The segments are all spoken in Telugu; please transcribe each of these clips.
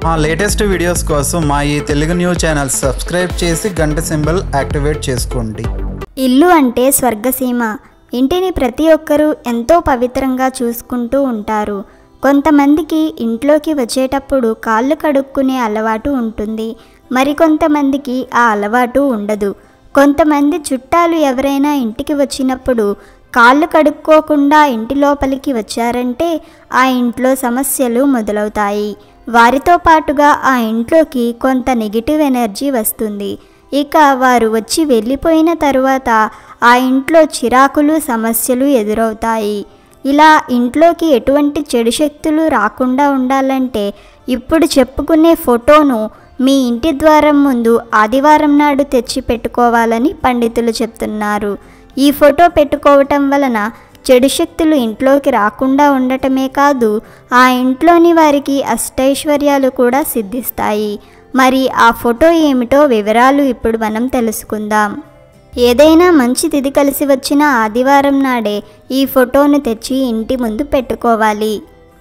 మా లేటెస్ట్ వీడియోస్ కోసం మా ఈ తెలుగు న్యూస్ ఛానల్ సబ్స్క్రైబ్ చేసి గంట సింబల్ యాక్టివేట్ చేసుకోండి ఇల్లు అంటే స్వర్గసీమ ఇంటిని ప్రతి ఒక్కరూ ఎంతో పవిత్రంగా చూసుకుంటూ ఉంటారు కొంతమందికి ఇంట్లోకి వచ్చేటప్పుడు కాళ్ళు కడుక్కునే అలవాటు ఉంటుంది మరికొంతమందికి ఆ అలవాటు ఉండదు కొంతమంది చుట్టాలు ఎవరైనా ఇంటికి వచ్చినప్పుడు కాళ్ళు కడుక్కోకుండా ఇంటి లోపలికి వచ్చారంటే ఆ ఇంట్లో సమస్యలు మొదలవుతాయి వారితో పాటుగా ఆ ఇంట్లోకి కొంత నెగిటివ్ ఎనర్జీ వస్తుంది ఇక వారు వచ్చి వెళ్ళిపోయిన తరువాత ఆ ఇంట్లో చిరాకులు సమస్యలు ఎదురవుతాయి ఇలా ఇంట్లోకి ఎటువంటి చెడు శక్తులు రాకుండా ఉండాలంటే ఇప్పుడు చెప్పుకునే ఫోటోను మీ ఇంటి ద్వారం ముందు ఆదివారం నాడు తెచ్చి పెట్టుకోవాలని పండితులు చెప్తున్నారు ఈ ఫోటో పెట్టుకోవటం వలన చెడు శక్తులు ఇంట్లోకి రాకుండా ఉండటమే కాదు ఆ ఇంట్లోని వారికి అష్టైశ్వర్యాలు కూడా సిద్ధిస్తాయి మరి ఆ ఫోటో ఏమిటో వివరాలు ఇప్పుడు మనం తెలుసుకుందాం ఏదైనా మంచి తిథి కలిసి వచ్చిన ఆదివారం నాడే ఈ ఫోటోను తెచ్చి ఇంటి ముందు పెట్టుకోవాలి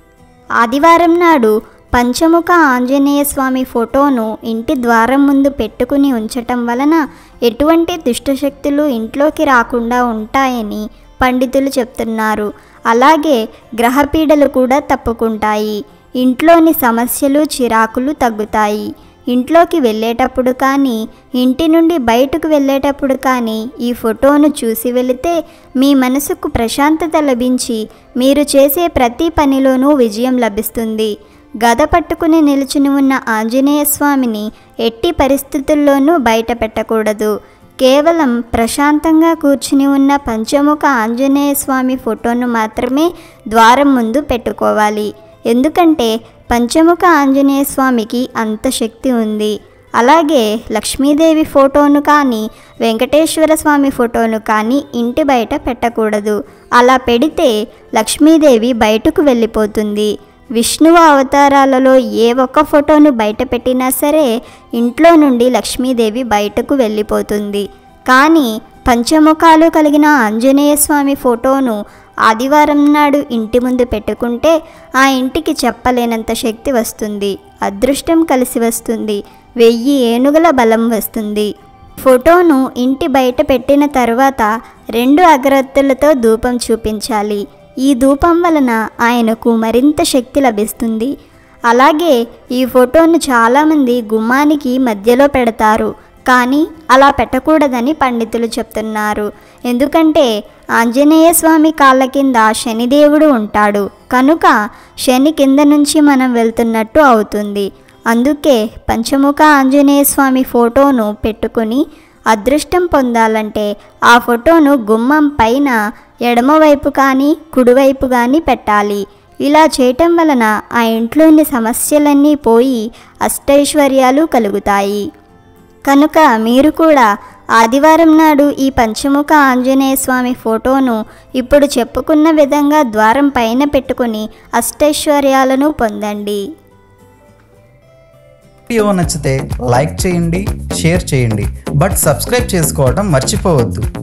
ఆదివారం నాడు పంచముఖ ఆంజనేయ స్వామి ఫోటోను ఇంటి ద్వారం ముందు పెట్టుకుని ఉంచటం వలన ఎటువంటి దుష్టశక్తులు ఇంట్లోకి రాకుండా ఉంటాయని పండితులు చెప్తున్నారు అలాగే గ్రహపీడలు కూడా తప్పుకుంటాయి ఇంట్లోని సమస్యలు చిరాకులు తగ్గుతాయి ఇంట్లోకి వెళ్ళేటప్పుడు కానీ ఇంటి నుండి బయటకు వెళ్ళేటప్పుడు కానీ ఈ ఫోటోను చూసి వెళితే మీ మనసుకు ప్రశాంతత లభించి మీరు చేసే ప్రతి పనిలోనూ విజయం లభిస్తుంది గద పట్టుకుని నిలుచుని ఉన్న ఆంజనేయ స్వామిని ఎట్టి పరిస్థితుల్లోనూ బయట పెట్టకూడదు కేవలం ప్రశాంతంగా కూర్చుని ఉన్న పంచముఖ ఆంజనేయ స్వామి ఫోటోను మాత్రమే ద్వారం ముందు పెట్టుకోవాలి ఎందుకంటే పంచముఖ ఆంజనేయ స్వామికి అంత శక్తి ఉంది అలాగే లక్ష్మీదేవి ఫోటోను కానీ వెంకటేశ్వర స్వామి ఫోటోను కానీ ఇంటి బయట పెట్టకూడదు అలా పెడితే లక్ష్మీదేవి బయటకు వెళ్ళిపోతుంది విష్ణువు అవతారాలలో ఏ ఒక్క ఫోటోను బయట పెట్టినా సరే ఇంట్లో నుండి లక్ష్మీదేవి బయటకు వెళ్ళిపోతుంది కానీ పంచముఖాలు కలిగిన ఆంజనేయ స్వామి ఫోటోను ఆదివారం నాడు ఇంటి ముందు పెట్టుకుంటే ఆ ఇంటికి చెప్పలేనంత శక్తి వస్తుంది అదృష్టం కలిసి వస్తుంది వెయ్యి ఏనుగుల బలం వస్తుంది ఫోటోను ఇంటి బయట పెట్టిన తర్వాత రెండు అగరత్తులతో ధూపం చూపించాలి ఈ ధూపం వలన ఆయనకు మరింత శక్తి లభిస్తుంది అలాగే ఈ ఫోటోను చాలామంది గుమ్మానికి మధ్యలో పెడతారు కానీ అలా పెట్టకూడదని పండితులు చెప్తున్నారు ఎందుకంటే ఆంజనేయ స్వామి కాళ్ళ కింద శనిదేవుడు ఉంటాడు కనుక శని కింద నుంచి మనం వెళ్తున్నట్టు అవుతుంది అందుకే పంచముఖ ఆంజనేయ స్వామి ఫోటోను పెట్టుకుని అదృష్టం పొందాలంటే ఆ ఫోటోను గుమ్మం పైన ఎడమవైపు కానీ కుడివైపు కానీ పెట్టాలి ఇలా చేయటం వలన ఆ ఇంట్లోని సమస్యలన్నీ పోయి అష్టైశ్వర్యాలు కలుగుతాయి కనుక మీరు కూడా ఆదివారం నాడు ఈ పంచముఖ ఆంజనేయ స్వామి ఫోటోను ఇప్పుడు చెప్పుకున్న విధంగా ద్వారం పైన పెట్టుకుని అష్టైశ్వర్యాలను పొందండి వీడియో నచ్చితే లైక్ చేయండి షేర్ చేయండి బట్ సబ్స్క్రైబ్ చేసుకోవడం మర్చిపోవద్దు